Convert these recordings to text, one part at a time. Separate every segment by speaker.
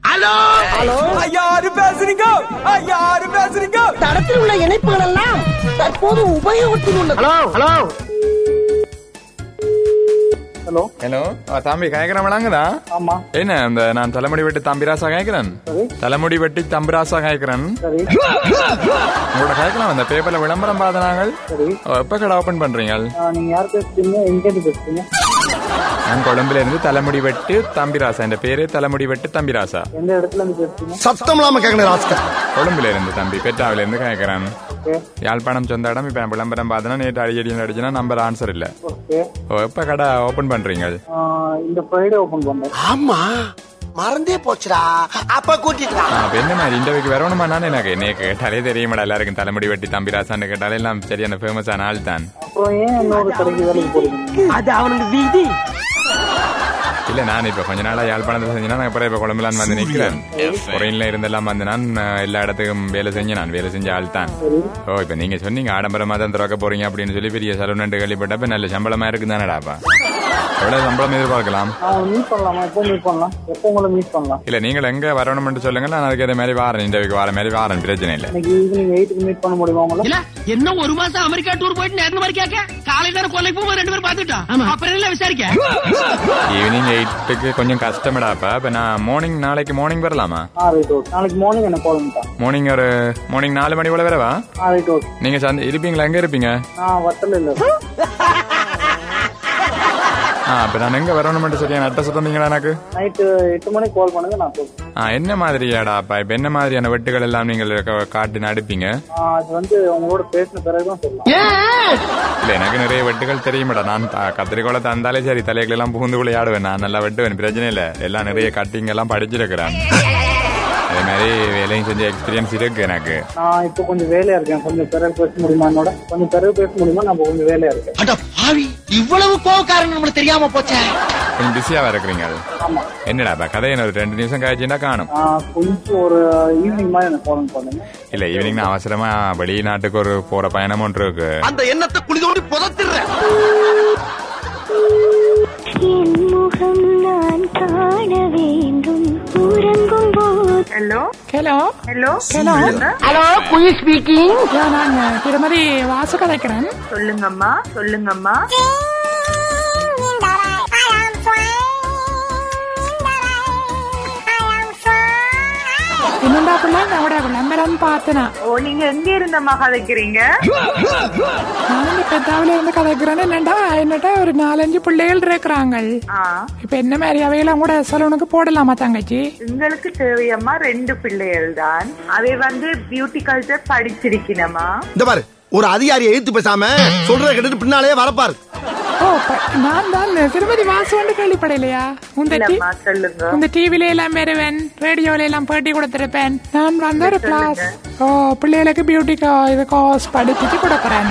Speaker 1: hello
Speaker 2: யாரு பேசுறீங்க யாரு பேசுறீங்க
Speaker 3: தடத்தில் உள்ள இணைப்புகள் எல்லாம் தற்போது உபயோகத்தில் உள்ளது
Speaker 1: ஹலோ ஹலோ
Speaker 4: ஹலோ
Speaker 5: ஹலோ தம்பி கேக்குறவனாங்கதா
Speaker 4: ஆமா
Speaker 5: என்ன இந்த நான் தலைமுடி வெட்டி தம்பிராசா கேக்குறேன் தலைமுடி வெட்டி தம்பிராசா கேக்குறேன்
Speaker 4: சரி
Speaker 5: உங்களோட கேட்கலாம் இந்த பேப்பர்ல விளம்பரம் பார்த்த நாங்கள்
Speaker 4: சரி
Speaker 5: ஓ, எப்ப கடை ஓபன் பண்றீங்க
Speaker 4: ஆ, நீங்க யார் பேசுறீங்க எங்கேருந்து பேசுறீங்க
Speaker 5: நான் கொழும்புல இருந்து தலைமுடி வெட்டு தம்பிராசா என் பேரு தலைமுடி வெட்டு தம்பிராசா
Speaker 4: எந்த இடத்துல இருந்து பேசுறீங்க
Speaker 1: சத்தம் இல்லாம கேட்கணும் ராஸ்கர்
Speaker 5: கொழும்புல இருந்து தம்பி பெட்டாவில இருந்து கேட்கறேன்
Speaker 4: ஓகே
Speaker 5: யாழ்ப்பாணம் சொந்த இடம் இப்ப நான் விளம்பரம் பார்த்தனா நேற்று அடிக்கடி அடிச்சுனா நம்பர் ஆன்சர் இல்ல
Speaker 4: ஓகே
Speaker 5: ஓ, எப்ப கடை ஓபன் பண்றீங்க
Speaker 4: ஆ, இந்த ஃப்ரைடே ஓபன் பண்றேன்
Speaker 1: ஆமா மறந்தே போச்சுடா அப்ப கூட்டிட்டு
Speaker 5: ஆ, அப்ப என்ன மாதிரி இன்டர்வியூக்கு வரணுமா நான் எனக்கு என்னைய கேட்டாலே தெரியுமாடா எல்லாருக்கும் தலைமுடி வெட்டி தம்பிராசான்னு கேட்டாலே எல்லாம் சரியான ஃபேமஸான ஆள் தான்
Speaker 4: அப்புறம் ஏன் இன்னொரு கடைக்கு வேலைக்கு போறீங்க
Speaker 3: அது அவனுக்கு வீதி
Speaker 5: இல்ல நான் இப்ப கொஞ்ச நாளா யாழ்ப்பாணத்துல செஞ்சேன் நான் அப்புறம் இப்ப குழம்புலான்னு வந்து நிக்கிறேன் பொறையில இருந்தெல்லாம் வந்து நான் அஹ், எல்லா இடத்துக்கும் வேலை செஞ்சேன் நான் வேலை செஞ்ச ஆள் தான் ஓ இப்ப நீங்க சொன்னீங்க ஆடம்பரமா தான் திறக்க போறீங்க அப்படின்னு சொல்லி பெரிய சலூன் கேள்விப்பட்டப்ப நல்ல சம்பளமா இருக்கு தானடாப்பா எவ்வளவு சம்பளம் எதிர்பார்க்கலாம்
Speaker 4: நான் மீட் பண்ணலாமா எப்போ மீட் பண்ணலாம் எப்போ உங்களை மீட் பண்ணலாம்
Speaker 5: இல்ல நீங்கள் எங்க வரணும்னு சொல்லுங்க நான் அதுக்கு ஏற்ற மாதிரி வாரேன் இன்டர்வியூக்கு வர மாதிரி வாரேன் பிரச்சனை இல்ல
Speaker 4: இன்னைக்கு ஈவினிங் எயிட்டுக்கு மீட் பண்ண முடியுமா உங்களை
Speaker 6: இல்ல என்ன ஒரு மாசம் அமெரிக்கா டூர் போயிட்டு நேரம் மாதிரி கேட்க காலை நேரம் கொல்லைக்கு போய் ரெண்டு பேரும் பாத்துட்டோம் அப்புறம் என்ன விசாரிக்க
Speaker 5: ஈவினிங் எயிட்டுக்கு கொஞ்சம் கஷ்டமடாப்பா இப்ப நான் மார்னிங் நாளைக்கு மார்னிங் வரலாமா
Speaker 4: ஆ ரைட் ஓகே நாளைக்கு மார்னிங் என்ன கால் பண்ணிட்டான்
Speaker 5: மார்னிங் ஒரு மார்னிங் நாலு மணி போல வரவா
Speaker 4: ஆ ரைட் ஓகே
Speaker 5: நீங்க சந்தை இருப்பீங்களா எங்க இருப்பீங்க
Speaker 4: நான் வட்டல இல்ல
Speaker 5: ஆ அப்ப நான் எங்க வரணும்னு சரியான அட்ரஸ் தந்தீங்களா எனக்கு
Speaker 4: நைட்டு எட்டு மணிக்கு கால் பண்ணுங்க நான் சொல்றேன்
Speaker 5: ஆ என்ன மாதிரியாடாப்பா இப்ப என்ன மாதிரியான வெட்டுகள் எல்லாம் நீங்கள் க- காட்டி நடிப்பீங்க
Speaker 4: ஆ, அது வந்து உங்களோட பேசின பிறகுதான் சொல்லலாம்
Speaker 5: இல்ல எனக்கு நிறைய வெட்டுகள் தெரியுமாடா நான் த- கத்திரிக்கோளை தந்தாலே சரி தலைகள் எல்லாம் புகுந்து விளையாடுவேன் நான் நல்லா வெட்டுவேன் பிரச்சனை இல்ல எல்லாம் நிறைய கட்டிங் எல்லாம் படிச்சிருக்கிறேன் அதே மாதிரி வேலையும் செஞ்ச எக்ஸ்பீரியன்ஸ் இருக்கு எனக்கு
Speaker 4: நான் இப்போ கொஞ்சம் வேலையா இருக்கேன் கொஞ்சம் பிறகு பேச முடியுமா என்னோட கொஞ்சம் பிறகு பேச முடியுமா நான் கொஞ்சம் வேலையா இருக்கேன்
Speaker 1: அட பாவி இவ்வளவு கோவக்காரன் நம்மளுக்கு தெரியாம போச்சே
Speaker 5: கொஞ்சம் பிஸியாவா இருக்கிறீங்க
Speaker 4: ஆமா
Speaker 5: என்னடாப்பா கதை என்ன ஒரு ரெண்டு நிமிஷம் காய்ச்சின்னா காணும்
Speaker 4: ஆ, கொஞ்சம் ஒரு ஈவினிங் மாதிரி எனக்கு கால் பண்ணுங்க
Speaker 5: இல்ல ஈவினிங் நான் அவசரமா வெளிநாட்டுக்கு ஒரு போற பயணம் ஒன்று இருக்கு
Speaker 1: அந்த எண்ணத்தை குளிதோண்டி புதத்திடுறேன்
Speaker 7: என் முகம் நான் காண வேண்டும் உறங்கும் போது
Speaker 8: hello
Speaker 9: hello
Speaker 8: hello
Speaker 9: hello
Speaker 3: hello குயி ஸ்பீக்கிங்
Speaker 9: நான் திருமதி வாசு கதைக்கிறேன்
Speaker 8: சொல்லுங்கம்மா சொல்லுங்கம்மா
Speaker 9: என்னடா பிள்ளை நம்மட விளம்பரம் பார்த்தனா
Speaker 8: ஓ நீங்க எங்க இருந்தம்மா கதைக்கிறீங்க
Speaker 9: நான் இப்ப பெத்தாவில இருந்து கதைக்கிறேன் என்னடா என்னட்ட ஒரு நாலஞ்சு பிள்ளைகள் இருக்கிறாங்க
Speaker 8: ஆ
Speaker 9: இப்ப என்ன மாதிரி அவையெல்லாம் கூட சலூனுக்கு போடலாமா தங்கச்சி
Speaker 8: உங்களுக்கு தேவையம்மா ரெண்டு பிள்ளைகள் தான் அவை வந்து பியூட்டி கல்ச்சர் படிச்சிருக்கணுமா
Speaker 1: இந்த பாரு ஒரு அதிகாரியை எழுத்து பேசாம சொல்றத கேட்டுட்டு பின்னாலே வரப்பாரு
Speaker 9: ஓ ப- நான் தான் திருமதி வாசு வந்து கேள்விப்படையிலையா உந்த டி-
Speaker 8: இல்லம்மா சொல்லுங்க
Speaker 9: இந்த டிவில எல்லாம் வருவேன் ரேடியோல எல்லாம் பேட்டி கொடுத்திருப்பேன் நான் வந்து ஒரு கிளாஸ் ஓ பிள்ளைகளுக்கு பியூட்டி இது கோர்ஸ் படிச்சுட்டு கொடுக்குறேன்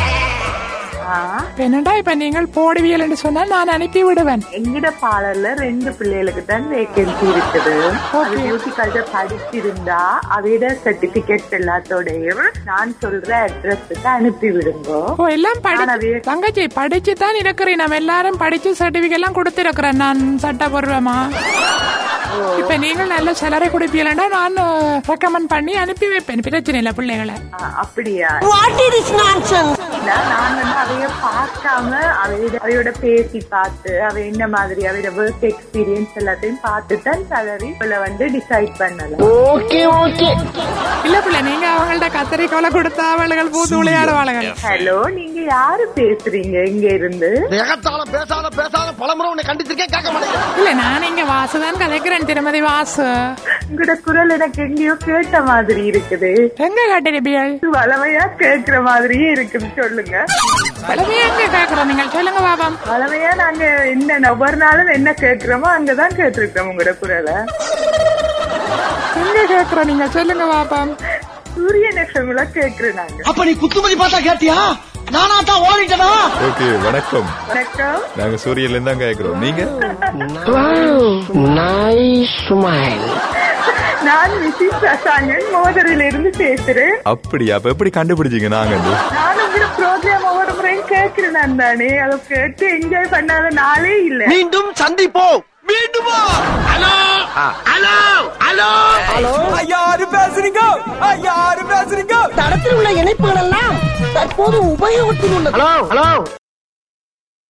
Speaker 8: ஆ
Speaker 9: இப்ப என்னடா இப்ப நீங்கள் போடுவீங்கன்னு சொன்னா நான் அனுப்பி விடுவேன்
Speaker 8: எங்கிட்ட பார்லர்ல ரெண்டு பிள்ளைகளுக்கு தான் வேகன்சி இருக்குது அது பியூட்டி கல்ச்சர் படிச்சிருந்தா அவையோட சர்டிபிகேட் எல்லாத்தோடையும் நான் சொல்ற அட்ரஸுக்கு அனுப்பி விடுங்க
Speaker 9: ஓ எல்லாம் படி
Speaker 8: நான் அவைய-
Speaker 9: தங்கச்சி படிச்சு தான் இருக்கிறேன் நம்ம எல்லாரும் படிச்சு சர்டிபிகேட் எல்லாம் கொடுத்திருக்கிறேன் நான் சட்டபூர்வமா இப்ப நீங்கள் நல்ல சேலரி கொடுப்பீங்களா நான் ரெக்கமெண்ட் பண்ணி அனுப்பி வைப்பேன் பிரச்சனை இல்ல பிள்ளைகளை
Speaker 8: ஆ, அப்படியா
Speaker 3: வாட் இஸ் நான்சென்ஸ்
Speaker 8: இல்ல, நான் வந்து அவைய பார்க்காம அவையோட அவையோட பேசி பார்த்து அவ என்ன மாதிரி அவையோட ஒர்க் எக்ஸ்பீரியன்ஸ் எல்லாத்தையும் பார்த்து தான் salary இவள வந்து டிசைட் பண்ணலாம்
Speaker 3: ஓகே ஓகே
Speaker 9: இல்ல பிள்ளை நீங்க அவங்கள்ட்ட கத்தரிக்கோலை கொடுத்தா அவளுகள் பூத்து விளையாடுவாளுகள்
Speaker 8: ஹலோ நீங்க யாரு பேசுறீங்க இங்க இருந்து
Speaker 1: எகத்தால பேசாத பேசாத பலமுறை உன்னை கண்டிச்சிருக்கேன் கேட்க மாட்டேங்கிறேன்
Speaker 9: இல்ல நான் இங்க வாசுதான் கதைக்கிறேன் திருமதி வாசு
Speaker 8: உங்களோட குரல் எனக்கு எங்கேயோ கேட்ட மாதிரி இருக்குது
Speaker 9: எங்க காட்டிருப்பியல்
Speaker 8: வளமையா கேக்குற மாதிரியே இருக்குது சொல்லுங்க
Speaker 9: பழமையா எங்க கேக்குறோம் நீங்கள் சொல்லுங்க பாபம்
Speaker 8: வளமையா நாங்க என்ன ஒவ்வொரு நாளும் என்ன கேக்குறோமோ அங்கதான் கேட்டிருக்கோம் உங்களோட குரலை
Speaker 9: எங்க கேக்குறோம் நீங்க சொல்லுங்க பாபம்
Speaker 8: சூரிய நெக்ஷங்கள கேக்குறோம் நாங்க
Speaker 1: அப்ப நீ குத்துமதி பார்த்தா கேட்டியா நானா தான் ஓடிட்டனா
Speaker 5: ஓகே வணக்கம்
Speaker 8: வணக்கம்
Speaker 5: நாங்க சூரியன்ல இருந்து தான் கேக்குறோம் நீங்க
Speaker 3: நைஸ் ஸ்மைல்
Speaker 8: நான் மிஸ்ஸஸ் சசாங்கன் மோதரில இருந்து பேசுறேன்
Speaker 5: அப்படியா அப்ப எப்படி கண்டுபிடிச்சீங்க நாங்க வந்து
Speaker 8: நான் உங்களோட ப்ரோக்ராம் ஒவ்வொரு முறையும் கேட்கிறேன் தானே அதை கேட்டு என்ஜாய் பண்ணாத நாளே இல்ல
Speaker 1: மீண்டும் சந்திப்போம் மீண்டுமா ஹலோ ஹலோ ஹலோ
Speaker 3: ஹலோ
Speaker 2: யாரு பேசுறீங்க யாரு பேசுறீங்க
Speaker 3: தடத்தில் உள்ள இணைப்புகள் எல்லாம் தற்போது உபயோகத்தில் உள்ளது
Speaker 1: ஹலோ ஹலோ